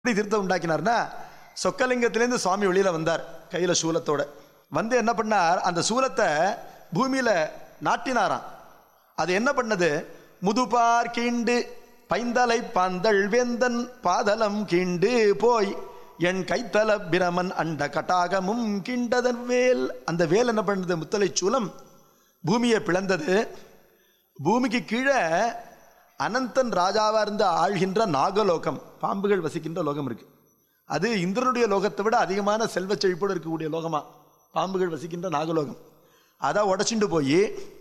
எப்படி தீர்த்தம் உண்டாக்கினார்னா சொக்கலிங்கத்திலேருந்து சுவாமி வெளியில வந்தார் கையில சூலத்தோட வந்து என்ன பண்ணார் அந்த சூலத்தை பூமியில நாட்டினாராம் அது என்ன பண்ணது முதுபார் கீண்டு பைந்தலை பாந்தள் வேந்தன் பாதலம் கீண்டு போய் என் கைத்தல பிரமன் அண்ட கட்டாகமும் கிண்டதன் வேல் அந்த வேல் என்ன பண்ணது முத்தலை சூலம் பூமியை பிளந்தது பூமிக்கு கீழே அனந்தன் ராஜாவா இருந்து ஆழ்கின்ற நாகலோகம் பாம்புகள் வசிக்கின்ற லோகம் இருக்கு அது இந்திரனுடைய லோகத்தை விட அதிகமான செல்வ செழிப்போடு இருக்கக்கூடிய லோகமா பாம்புகள் வசிக்கின்ற நாகலோகம் அதை உடைச்சிட்டு போய்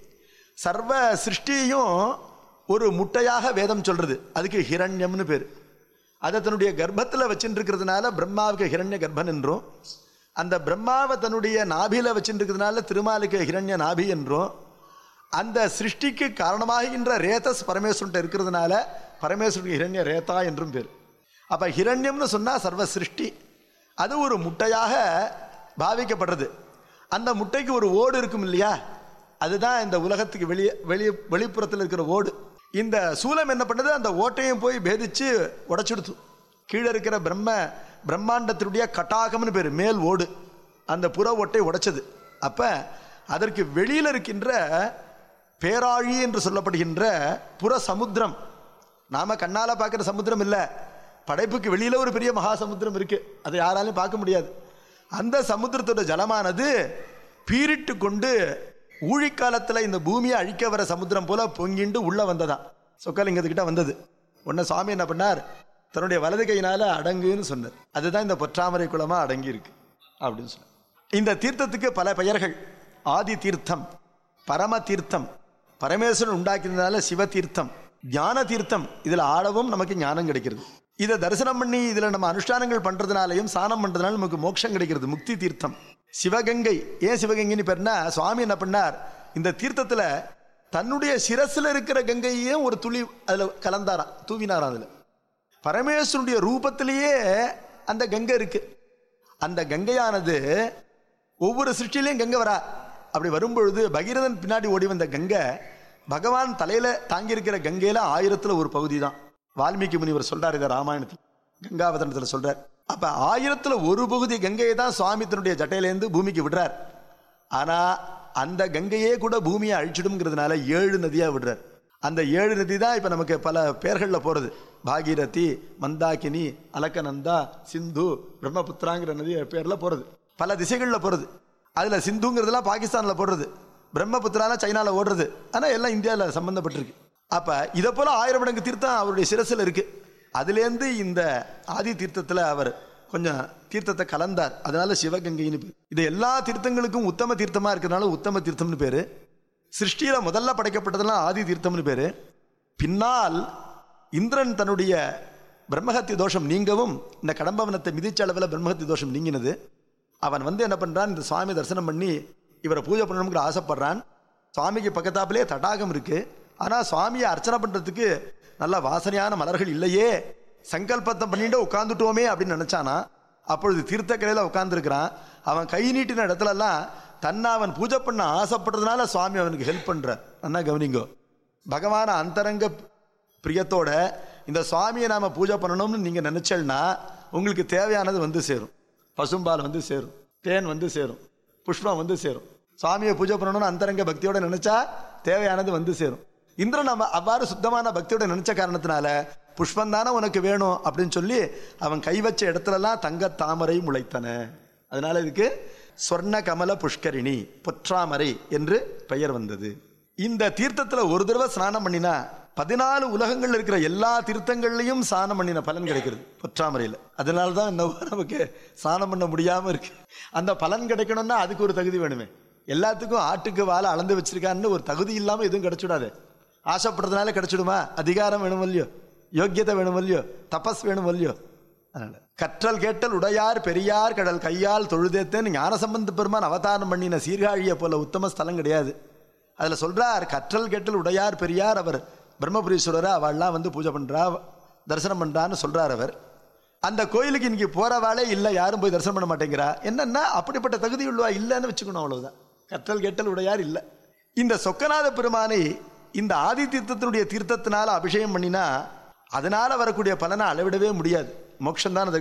சர்வ சிருஷ்டியையும் ஒரு முட்டையாக வேதம் சொல்றது அதுக்கு ஹிரண்யம்னு பேர் அதை தன்னுடைய கர்ப்பத்தில் வச்சுட்டு இருக்கிறதுனால பிரம்மாவுக்கு ஹிரண்ய கர்ப்பன் என்றும் அந்த பிரம்மாவை தன்னுடைய நாபியில் வச்சுட்டு இருக்கிறதுனால திருமாலுக்கு ஹிரண்ய நாபி என்றும் அந்த சிருஷ்டிக்கு காரணமாகின்ற ரேதஸ் பரமேஸ்வரன் இருக்கிறதுனால பரமேஸ்வரனுக்கு ஹிரண்ய ரேதா என்றும் பேர் அப்ப ஹிரண்யம்னு சொன்னா சர்வ சிருஷ்டி அது ஒரு முட்டையாக பாவிக்கப்படுறது அந்த முட்டைக்கு ஒரு ஓடு இருக்கும் இல்லையா அதுதான் இந்த உலகத்துக்கு வெளியே வெளியே வெளிப்புறத்தில் இருக்கிற ஓடு இந்த சூலம் என்ன பண்ணுது அந்த ஓட்டையும் போய் பேதிச்சு உடைச்சுடுத்து கீழே இருக்கிற பிரம்ம பிரம்மாண்டத்தினுடைய கட்டாகம்னு பேர் மேல் ஓடு அந்த புற ஓட்டை உடைச்சது அப்ப அதற்கு வெளியில் இருக்கின்ற பேராழி என்று சொல்லப்படுகின்ற புற சமுத்திரம் நாம கண்ணால பார்க்குற சமுத்திரம் இல்லை படைப்புக்கு வெளியில ஒரு பெரிய மகா சமுத்திரம் இருக்கு அதை யாராலையும் பார்க்க முடியாது அந்த சமுத்திரத்தோட ஜலமானது பீரிட்டு கொண்டு ஊழிக்காலத்தில் இந்த பூமியை அழிக்க வர சமுத்திரம் போல பொங்கிண்டு உள்ள வந்ததாம் சொக்கலிங்கத்துக்கிட்ட வந்தது உடனே சுவாமி என்ன பண்ணார் தன்னுடைய வலது கையினால அடங்குன்னு சொன்னார் அதுதான் இந்த பொற்றாமரை குளமா அடங்கி இருக்கு அப்படின்னு சொன்னார் இந்த தீர்த்தத்துக்கு பல பெயர்கள் ஆதி தீர்த்தம் பரம தீர்த்தம் பரமேஸ்வரன் உண்டாக்கினதுனால சிவ தீர்த்தம் ஞான தீர்த்தம் இதுல ஆடவும் நமக்கு ஞானம் கிடைக்கிறது இதை தரிசனம் பண்ணி இதுல நம்ம அனுஷ்டானங்கள் பண்றதுனாலையும் சாணம் பண்றதுனால நமக்கு மோட்சம் கிடைக்கிறது முக்தி தீர்த்தம் சிவகங்கை ஏன் சிவகங்கைன்னு பேர்னா சுவாமி என்ன பண்ணார் இந்த தீர்த்தத்துல தன்னுடைய சிரசுல இருக்கிற கங்கையையும் ஒரு துளி அதுல கலந்தாராம் தூவினாராம் அதுல பரமேஸ்வரனுடைய ரூபத்திலேயே அந்த கங்கை இருக்கு அந்த கங்கையானது ஒவ்வொரு சிருஷ்டிலையும் கங்கை வரா அப்படி வரும்பொழுது பகீரதன் பின்னாடி ஓடி வந்த கங்கை பகவான் தலையில தாங்கி இருக்கிற கங்கையில ஆயிரத்துல ஒரு பகுதி தான் வால்மீகி முனிவர் சொல்றார் இதை ராமாயணத்தில் கங்காவதனத்துல சொல்றார் அப்ப ஆயிரத்துல ஒரு பகுதி கங்கையை தான் சுவாமி தன்னுடைய ஜட்டையிலேருந்து பூமிக்கு விடுறார் ஆனா அந்த கங்கையே கூட பூமியை அழிச்சிடும்ங்கிறதுனால ஏழு நதியா விடுறார் அந்த ஏழு நதி தான் இப்ப நமக்கு பல பேர்கள்ல போறது பாகீரதி மந்தாகினி அலக்கநந்தா சிந்து பிரம்மபுத்திராங்கிற நதி பேர்ல போறது பல திசைகள்ல போறது அதுல சிந்துங்கிறதுலாம் பாகிஸ்தான்ல போடுறது பிரம்மபுத்திரால சைனால ஓடுறது ஆனா எல்லாம் இந்தியாவில் சம்பந்தப்பட்டிருக்கு அப்ப இதை போல ஆயிரம் மடங்கு தீர்த்தம் அவருடைய சிரசுல இருக்கு அதுலேருந்து இந்த ஆதி தீர்த்தத்துல அவர் கொஞ்சம் தீர்த்தத்தை கலந்தார் அதனால சிவகங்கைன்னு பேர் இது எல்லா தீர்த்தங்களுக்கும் உத்தம தீர்த்தமா இருக்கிறதுனால உத்தம தீர்த்தம்னு பேரு சிருஷ்டியில முதல்ல படைக்கப்பட்டதெல்லாம் ஆதி தீர்த்தம்னு பேரு பின்னால் இந்திரன் தன்னுடைய பிரம்மஹத்தி தோஷம் நீங்கவும் இந்த கடம்பவனத்தை மிதிச்ச அளவில் பிரம்மஹத்தி தோஷம் நீங்கினது அவன் வந்து என்ன பண்றான் இந்த சுவாமி தரிசனம் பண்ணி இவரை பூஜை பண்ணணுங்கிற ஆசைப்படுறான் சுவாமிக்கு பக்கத்தாப்பிலே தடாகம் இருக்கு ஆனா சுவாமியை அர்ச்சனை பண்றதுக்கு நல்ல வாசனையான மலர்கள் இல்லையே சங்கல்பத்தை பண்ணிட்டு உட்காந்துட்டோமே அப்படின்னு நினைச்சானா அப்பொழுது தீர்த்த கரையில உட்கார்ந்துருக்கிறான் அவன் கை நீட்டின இடத்துலலாம் தன்னை அவன் பூஜை பண்ண ஆசைப்படுறதுனால சுவாமி அவனுக்கு ஹெல்ப் பண்றார் அண்ணா கவனிங்கோ பகவான அந்தரங்க பிரியத்தோட இந்த சுவாமியை நாம பூஜை பண்ணணும்னு நீங்க நினைச்சல்னா உங்களுக்கு தேவையானது வந்து சேரும் பசும்பால் வந்து சேரும் தேன் வந்து சேரும் புஷ்பம் வந்து சேரும் சுவாமியை பூஜை பண்ணணும்னு அந்தரங்க பக்தியோட நினைச்சா தேவையானது வந்து சேரும் இந்திரன் நம்ம அவ்வாறு சுத்தமான பக்தியோட நினைச்ச காரணத்தினால புஷ்பம் தானே உனக்கு வேணும் அப்படின்னு சொல்லி அவன் கை வச்ச இடத்துலலாம் தங்க தாமரை முளைத்தன அதனால இதுக்கு சொர்ண கமல புஷ்கரிணி பொற்றாமரை என்று பெயர் வந்தது இந்த தீர்த்தத்துல ஒரு தடவை ஸ்நானம் பண்ணினா பதினாலு உலகங்கள்ல இருக்கிற எல்லா தீர்த்தங்கள்லயும் ஸ்நானம் பண்ணின பலன் கிடைக்கிறது பொற்றாமரையில அதனால தான் இன்னும் நமக்கு ஸ்நானம் பண்ண முடியாம இருக்கு அந்த பலன் கிடைக்கணும்னா அதுக்கு ஒரு தகுதி வேணுமே எல்லாத்துக்கும் ஆட்டுக்கு வாழை அளந்து வச்சிருக்கான்னு ஒரு தகுதி இல்லாம எதுவும் கிடைச்சிடாது ஆசைப்படுறதுனால கிடைச்சிடுமா அதிகாரம் வேணும் இல்லையோ யோக்கியத்தை வேணும் இல்லையோ தபஸ் வேணும் இல்லையோ அதனால கற்றல் கேட்டல் உடையார் பெரியார் கடல் கையால் தொழுதேத்தேன்னு ஞானசம்பந்த பெருமான் அவதாரம் பண்ணின சீர்காழியை போல உத்தம ஸ்தலம் கிடையாது அதுல சொல்றார் கற்றல் கேட்டல் உடையார் பெரியார் அவர் பிரம்மபுரீஸ்வரரை அவள்லாம் வந்து பூஜை பண்றா தரிசனம் பண்றான்னு சொல்றார் அவர் அந்த கோயிலுக்கு இன்னைக்கு போறவாளே இல்லை யாரும் போய் தரிசனம் பண்ண மாட்டேங்கிறா என்னன்னா அப்படிப்பட்ட தகுதி உள்ளவா இல்லைன்னு வச்சுக்கணும் அவ்வளவுதான் கற்றல் கேட்டல் உடையார் இல்லை இந்த சொக்கநாத பெருமானை இந்த ஆதி தீர்த்தத்தினுடைய தீர்த்தத்தினால அபிஷேகம் பண்ணினா அதனால வரக்கூடிய பலனை அளவிடவே முடியாது மோட்சம் தான் அது